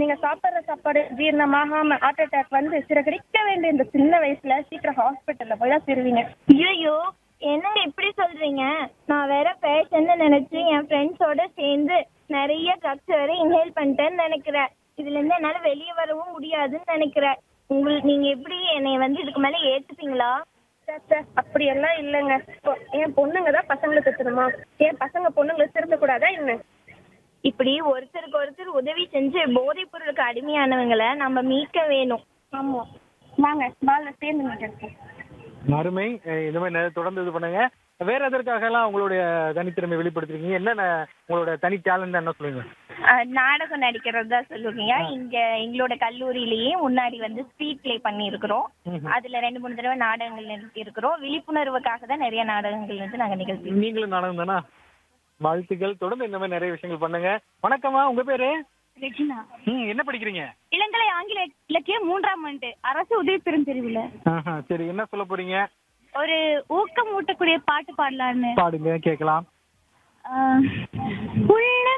நீங்க சாப்பிடுற சாப்பாடு ஜீரணமாகாம ஹார்ட் அட்டாக் வந்து சிறகடிக்க வேண்டிய இந்த சின்ன வயசுல சீக்கிரம் ஹாஸ்பிட்டல்ல போய் தான் திருவீங்க ஐயோ என்னங்க இப்படி சொல்றீங்க நான் வேற பேஷன்னு நினைச்சு என் ஃப்ரெண்ட்ஸோட சேர்ந்து நிறைய ட்ரக்ஸ் வேற இன்ஹேல் பண்ணிட்டேன்னு நினைக்கிறேன் இதுல இருந்து என்னால வெளியே வரவும் முடியாதுன்னு நினைக்கிறேன் உங்களுக்கு நீங்க எப்படி என்னை வந்து இதுக்கு மேல ஏத்துப்பீங்களா ச்சே, ச்சே, அப்படியெல்லாம் இல்லைங்க இப்போ என் பொண்ணுங்க தான் பசங்களுக்கு திரும்ப என் பசங்க பொண்ணுங்களை திருந்த கூடாதா என்ன இப்படி ஒருத்தருக்கு ஒருத்தர் உதவி செஞ்சு போதைப் பொருளுக்கு அடிமையானவங்களை நம்ம மீட்க வேணும் ஆமா வாங்க பால்ல சேர்ந்து மீட்டேன் அருமை அஹ் இந்த மாதிரி நிறைய தொடர்ந்து இது பண்ணுங்க வேற எதற்காக எல்லாம் உங்களுடைய தனித்திறமை வெளிப்படுத்திருக்கீங்க என்னென்ன உங்களோட தனி டேலண்ட் என்ன சொல்லுங்க நாடகம் நடிக்கிறது தான் சொல்லுவீங்க இங்க எங்களோட கல்லூரியிலேயே முன்னாடி வந்து ஸ்ட்ரீட் ப்ளே பண்ணியிருக்கிறோம் அதுல ரெண்டு மூணு தடவை நாடகங்கள் நிறுத்தி இருக்கிறோம் விழிப்புணர்வுக்காக தான் நிறைய நாடகங்கள் வந்து நாங்க நிகழ்த்தி நீங்களும் நாடகம் தானா வாழ்த்துக்கள் தொடர்ந்து இந்த மாதிரி நிறைய விஷயங்கள் பண்ணுங்க வணக்கம்மா உங்க பேரு ரெஜினா ம் என்ன படிக்கிறீங்க இளங்கலை ஆங்கில இலக்கியம் மூன்றாம் ஆண்டு அரசு உதவி பெருந்தெரிவுல ஆஹா, சரி என்ன சொல்ல போறீங்க ஒரு ஊக்கம் ஊட்டக்கூடிய பாட்டு பாடலான்னு பாடுங்க கேட்கலாம் ஆஹ், உள்ளம்